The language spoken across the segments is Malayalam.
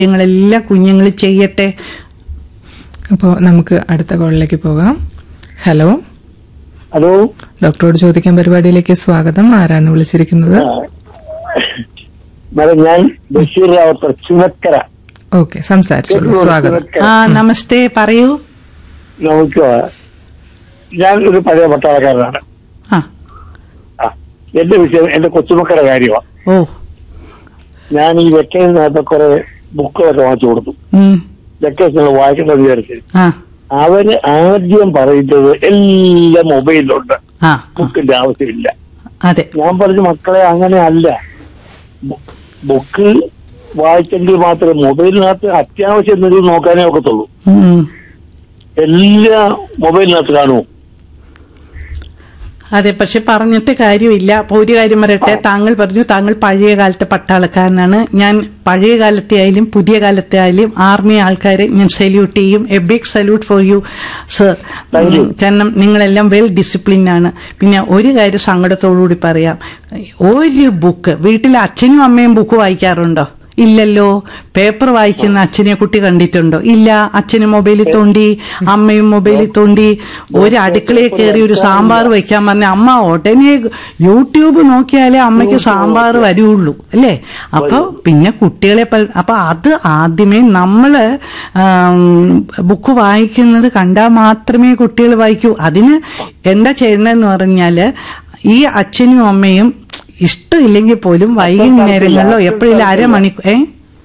കാര്യങ്ങളെല്ലാം കുഞ്ഞുങ്ങൾ ചെയ്യട്ടെ അപ്പോൾ നമുക്ക് അടുത്ത കോളിലേക്ക് പോകാം ഹലോ ഹലോ ഡോക്ടറോട് ചോദിക്കാൻ പരിപാടിയിലേക്ക് സ്വാഗതം ആരാണ് വിളിച്ചിരിക്കുന്നത് മാഡം ഞാൻ ബഷീർ റാവത്തർ ചുനക്കര ഓക്കെ സംസാരിച്ചോളൂ സ്വാഗതം ചുനക്കര. ആ നമസ്തേ പറയൂ നമുക്ക് ഞാൻ ഒരു പഴയ പട്ടാളക്കാരനാണ് ആ ആ എന്റെ വിഷയം എന്റെ കൊച്ചുമക്കളുടെ കാര്യമാണ് ഓ ഞാൻ ഈ വെക്കേഷനകത്ത് കുറെ ബുക്കുകളൊക്കെ വാങ്ങിച്ചു കൊടുത്തു ഉം, വെക്കേഷനിൽ വായിക്കേണ്ടത് വിചാരിച്ച് ആ അവര് ആദ്യം പറയുന്നത് എല്ലാം മൊബൈലിലുണ്ട് ആ ബുക്കിന്റെ ആവശ്യമില്ല അതെ ഞാൻ പറഞ്ഞു മക്കളെ അങ്ങനെ അല്ല ബു- ബുക്ക് വായിച്ചെങ്കിൽ മാത്രമേ മൊബൈലിനകത്ത് അത്യാവശ്യം എന്തെങ്കിലും നോക്കാനേ ഒക്കത്തുള്ളൂ ഉം. എല്ലാം മൊബൈലിനകത്ത് കാണുമോ അതെ പക്ഷെ പറഞ്ഞിട്ട് കാര്യമില്ല അപ്പൊ ഒരു കാര്യം പറയട്ടെ താങ്കൾ പറഞ്ഞു താങ്കൾ പഴയ കാലത്തെ പട്ടാളക്കാരനാണ് ഞാൻ പഴയ കാലത്തെ ആയാലും പുതിയ കാലത്തെ ആയാലും ആർമി ആൾക്കാരെ ഞാൻ സല്യൂട്ട് ചെയ്യും a big salute for you sir Thank you. കാരണം നിങ്ങളെല്ലാം വെൽ ഡിസിപ്ലിൻ ആണ് പിന്നെ ഒരു കാര്യം സങ്കടത്തോടുകൂടി പറയാം ഒരു ബുക്ക് വീട്ടിലെ അച്ഛനും അമ്മയും ബുക്ക് വായിക്കാറുണ്ടോ ഇല്ലല്ലോ പേപ്പർ വായിക്കുന്ന അച്ഛനെ കുട്ടി കണ്ടിട്ടുണ്ടോ ഇല്ല അച്ഛന് മൊബൈലിൽ തോണ്ടി അമ്മയും മൊബൈലിൽ തോണ്ടി ഒരു അടുക്കളയിൽ കയറി ഒരു സാമ്പാർ വയ്ക്കാൻ പറഞ്ഞ അമ്മ ഉടനെ യൂട്യൂബ് നോക്കിയാലേ അമ്മയ്ക്ക് സാമ്പാർ വരുള്ളൂ അല്ലേ അപ്പൊ പിന്നെ കുട്ടികളെ പ- അപ്പൊ അത് ആദ്യമേ നമ്മള് ബുക്ക് വായിക്കുന്നത് കണ്ടാൽ മാത്രമേ കുട്ടികൾ വായിക്കൂ അതിന് എന്താ ചെയ്യണമെന്ന് പറഞ്ഞാല് ഈ അച്ഛനും അമ്മയും ഇഷ്ടമില്ലെങ്കിൽ പോലും വൈകുന്നേരങ്ങളിലോ എപ്പോഴും അരമണിക്കൂർ ഏ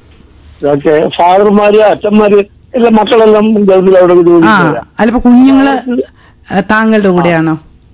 ഓക്കെ ഫാദർമാര് അച്ഛന്മാര് എല്ലാം മക്കളെല്ലാം ഗൾഫിൽ അവിടെ ജോലി ആ ചെയ്തതാ. അല്ലപ്പോ കുഞ്ഞുങ്ങള് ഏ, താങ്കളുടെ കൂടെയാണോ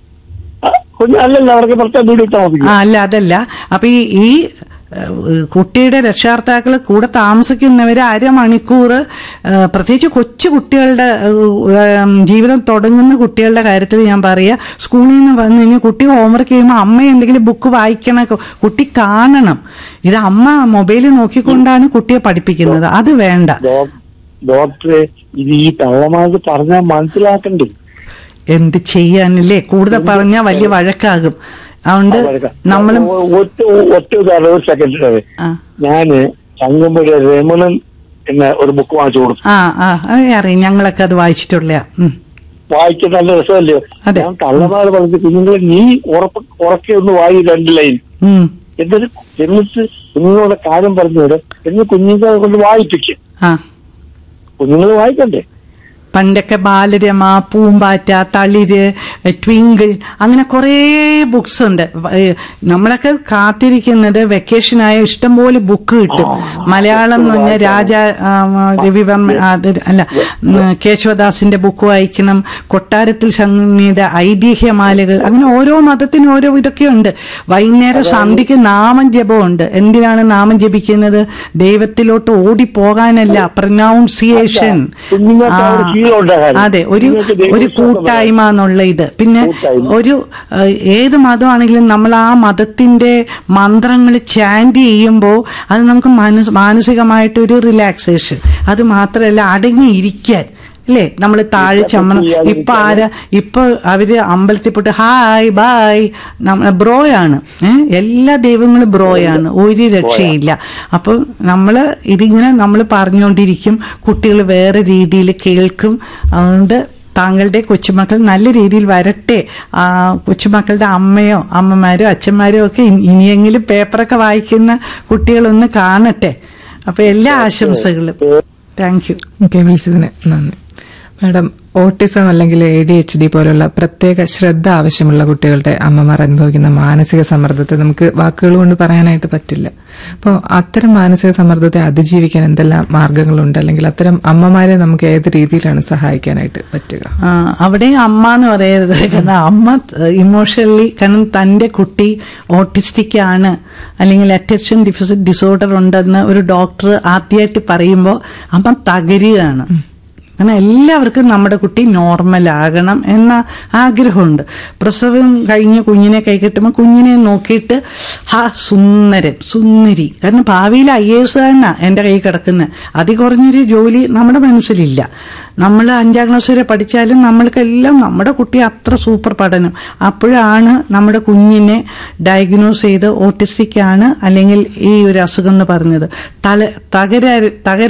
ആ, കുഞ്ഞ് അല്ലല്ല അവർക്ക് പ്രത്യേക വീട് ആ താമസിക്കും അല്ല അതല്ല അപ്പൊ ഈ ഈ ഏഹ്, കുട്ടിയുടെ രക്ഷാർത്ഥാക്കൾ കൂടെ താമസിക്കുന്നവര് അരമണിക്കൂർ ഏഹ്, പ്രത്യേകിച്ച് കൊച്ചു കുട്ടികളുടെ ഏഹ്, ജീവിതം തുടങ്ങുന്ന കുട്ടികളുടെ കാര്യത്തിൽ ഞാൻ പറയാ സ്കൂളിൽ നിന്ന് വന്നു കഴിഞ്ഞാൽ കുട്ടി ഹോംവർക്ക് ചെയ്യുമ്പോൾ അമ്മ എന്തെങ്കിലും ബുക്ക് വായിക്കണം കുട്ടി കാണണം ഇത് അമ്മ മൊബൈലിൽ നോക്കിക്കൊണ്ടാണ് കുട്ടിയെ പഠിപ്പിക്കുന്നത് അത് വേണ്ട ഡോ- ഡോക്ടറെ ഇത് ഈ തള്ളമാർക്ക് പറഞ്ഞാൽ മനസ്സിലാക്കണ്ടേ എന്ത് ചെയ്യാനല്ലേ കൂടുതൽ പറഞ്ഞാൽ വലിയ വഴക്കാകും അതുകൊണ്ട് നമ്മളും ഒ- ഒറ്റ ഒറ്റ ഉദാഹരണം ഒരു സെക്കൻഡ് ആ ഞാന് ചങ്ങമ്പുഴ രമണൻ എന്ന ഒരു ബുക്ക് വാങ്ങിച്ചു കൊടുത്തു ആ ആ അത് അറിയാം ഞങ്ങളൊക്കെ അത് വായിച്ചിട്ടുള്ള വായിക്കാൻ നല്ല രസമല്ലയോ അതെ. ഞാൻ കള്ളമാര് പറഞ്ഞു കുഞ്ഞുങ്ങളെ നീ ഉറപ്പ് ഉറക്കെ ഒന്ന് വായി രണ്ട് ലൈൻ എന്നിട്ട് എന്നിട്ട് കുഞ്ഞുങ്ങളുടെ കാര്യം പറഞ്ഞു തരും എന്ന് കുഞ്ഞുങ്ങളെ കൊണ്ട് വായിപ്പിക്കും ആ കുഞ്ഞുങ്ങൾ വായിക്കണ്ടേ പണ്ടൊക്കെ ബാലരമ പൂമ്പാറ്റ തളിര് ട്വിങ്കിൾ അങ്ങനെ കുറേ ബുക്സ് ഉണ്ട് വ- ഏ, നമ്മളൊക്കെ കാത്തിരിക്കുന്നത് വെക്കേഷനായ ഇഷ്ടംപോലെ ബുക്ക് കിട്ടും മലയാളം എന്ന് പറഞ്ഞാൽ രാജ ആ, രവിവർമ്മ ആ, അത് അല്ല ഉം, കേശവദാസിന്റെ ബുക്ക് വായിക്കണം കൊട്ടാരത്തിൽ ശങ്കുണ്ണിയുടെ ഐതിഹ്യമാലകൾ അങ്ങനെ ഓരോ മതത്തിനും ഓരോ ഇതൊക്കെ ഉണ്ട് വൈകുന്നേരം സന്ധ്യക്ക് നാമം ജപമുണ്ട് എന്തിനാണ് നാമം ജപിക്കുന്നത് ദൈവത്തിലോട്ട് ഓടിപ്പോകാനല്ല പ്രൊനൗൺസിയേഷൻ കുഞ്ഞുങ്ങൾക്ക് ആ ഒരു ശീലം ഉണ്ടാകാൻ അതെ ഒരു കുഞ്ഞുങ്ങൾക്ക് ഒരു ദൈവവിശ്വാസം കൂട്ടായ്മ എന്നുള്ള ഇത് പിന്നെ കൂട്ടായ്മ. ഒരു ഏഹ്, ഏത് മതമാണെങ്കിലും നമ്മൾ ആ മതത്തിന്റെ മന്ത്രങ്ങൾ ചാൻഡ് ചെയ്യുമ്പോൾ അത് നമുക്ക് മനസ് മാനസികമായിട്ടൊരു റിലാക്സേഷൻ അത് മാത്രമല്ല അടങ്ങിയിരിക്കാൻ അല്ലേ നമ്മൾ താഴെ ചമ്മണം ഇപ്പൊ ആരാ ഇപ്പൊ അവര് അമ്പലത്തിൽ പോയിട്ട് ഹായ് ബായ് നമ്മ ബ്രോയാണ് ഏഹ് എല്ലാ ദൈവങ്ങളും ബ്രോയാണ് ഒരു രക്ഷയില്ല അപ്പൊ നമ്മള് ഇതിങ്ങനെ നമ്മൾ പറഞ്ഞുകൊണ്ടിരിക്കും കുട്ടികൾ വേറെ രീതിയിൽ കേൾക്കും അതുകൊണ്ട് താങ്കളുടെ കൊച്ചുമക്കൾ നല്ല രീതിയിൽ വരട്ടെ ആ കൊച്ചുമക്കളുടെ അമ്മയോ അമ്മമാരോ അച്ഛന്മാരോ ഒക്കെ ഇനി- ഇനിയെങ്കിലും പേപ്പറൊക്കെ വായിക്കുന്ന കുട്ടികളൊന്ന് കാണട്ടെ അപ്പൊ എല്ലാ ആശംസകളും താങ്ക് യു ഓക്കെ വിളിച്ചതിന് നന്ദി മാഡം ഓട്ടിസം അല്ലെങ്കിൽ എ ഡി എച്ച് ഡി പോലുള്ള പ്രത്യേക ശ്രദ്ധ ആവശ്യമുള്ള കുട്ടികളുടെ അമ്മമാർ അനുഭവിക്കുന്ന മാനസിക സമ്മർദ്ദത്തെ നമുക്ക് വാക്കുകൾ കൊണ്ട് പറയാനായിട്ട് പറ്റില്ല അപ്പോൾ അത്തരം മാനസിക സമ്മർദ്ദത്തെ അതിജീവിക്കാൻ എന്തെല്ലാം മാർഗങ്ങളുണ്ട് അല്ലെങ്കിൽ അത്തരം അമ്മമാരെ നമുക്ക് ഏത് രീതിയിലാണ് സഹായിക്കാനായിട്ട് പറ്റുക ആ, അവിടെ അമ്മ എന്ന് പറയരുത് കാരണം അമ്മ ഇമോഷണലി കാരണം തന്റെ കുട്ടി ഓട്ടിസ്റ്റിക് ആണ് അല്ലെങ്കിൽ അറ്റൻഷൻ ഡിഫിസിറ്റ് ഡിസോർഡർ ഉണ്ടെന്ന് ഒരു ഡോക്ടർ ആദ്യമായിട്ട് പറയുമ്പോൾ അമ്മ തകരുകയാണ് കാരണം എല്ലാവർക്കും നമ്മുടെ കുട്ടി നോർമൽ ആകണം എന്ന ആഗ്രഹമുണ്ട് പ്രസവം കഴിഞ്ഞ് കുഞ്ഞിനെ കൈ കെട്ടുമ്പോൾ കുഞ്ഞിനെ നോക്കിയിട്ട് ഹാ സുന്ദരൻ സുന്ദരി കാരണം ഭാവിയിൽ ഐ എസ് തന്നെ എൻ്റെ കൈ കിടക്കുന്നത് അതി കുറഞ്ഞൊരു ജോലി നമ്മുടെ മനസ്സിലില്ല നമ്മൾ അഞ്ചാം ക്ലാസ് വരെ പഠിച്ചാലും നമ്മൾക്കെല്ലാം നമ്മുടെ കുട്ടി അത്ര സൂപ്പർ പഠനം അപ്പോഴാണ് നമ്മുടെ കുഞ്ഞിനെ ഡയഗ്നോസ് ചെയ്ത് ഓട്ടിസ്റ്റിക് ആണ് അല്ലെങ്കിൽ ഈ ഒരു അസുഖം എന്ന് പറഞ്ഞത് തല തകര തകര